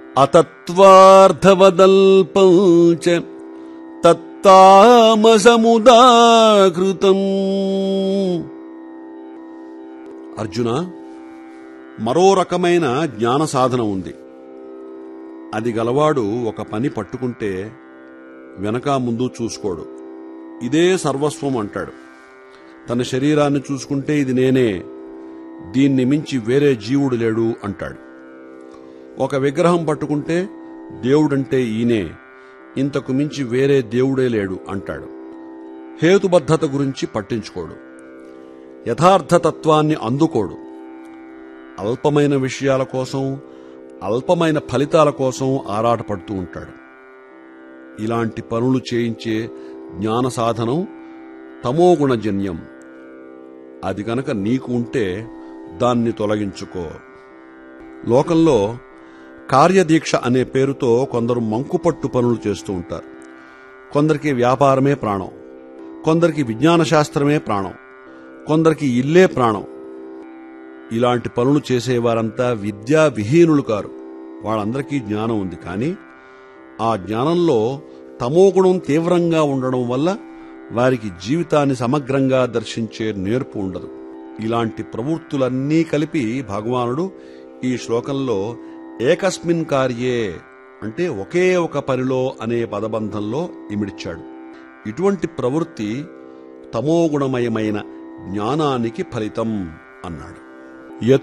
అతత్వార్థవదల్పం చ తత్తామసముదాకృతం అర్జున మరో రకమైన జ్ఞాన సాధన ఉంది అది గలవాడు ఒక పని పట్టుకుంటే వెనక ముందు చూసుకోడు ఇదే సర్వస్వం అంటాడు తన శరీరాన్ని చూసుకుంటే ఇది నేనే దీన్ని మించి వేరే జీవుడు లేడు అంటాడు ఒక విగ్రహం పట్టుకుంటే దేవుడంటే ఈయనే ఇంతకు మించి వేరే దేవుడే లేడు అంటాడు హేతుబద్ధత గురించి పట్టించుకోడు యథార్థతత్వాన్ని అందుకోడు అల్పమైన విషయాల కోసం అల్పమైన ఫలితాల కోసం ఆరాటపడుతూ ఉంటాడు ఇలాంటి పనులు చేయించే జ్ఞాన సాధనం తమోగుణజన్యం అది గనక నీకు ఉంటే దాన్ని తొలగించుకో లోకంలో కార్యదీక్ష అనే పేరుతో కొందరు మంకుపట్టు పనులు చేస్తూ ఉంటారు కొందరికి వ్యాపారమే ప్రాణం కొందరికి విజ్ఞాన శాస్త్రమే ప్రాణం కొందరికి ఇల్లే ప్రాణం ఇలాంటి పనులు చేసేవారంతా విద్యా విహీనులు కారు వాళ్ళందరికీ జ్ఞానం ఉంది కానీ ఆ జ్ఞానంలో తమోగుణం తీవ్రంగా ఉండడం వల్ల వారికి జీవితాన్ని సమగ్రంగా దర్శించే నేర్పు ఉండదు ఇలాంటి ప్రవృత్తులన్నీ కలిపి భగవానుడు ఈ శ్లోకంలో ఏకస్మిన్ కార్యే అంటే ఒకే ఒక పనిలో అనే పదబంధంలో ఇమిడిచాడు ఇటువంటి ప్రవృత్తి తమోగుణమయమైన జ్ఞానానికి ఫలితం అన్నాడు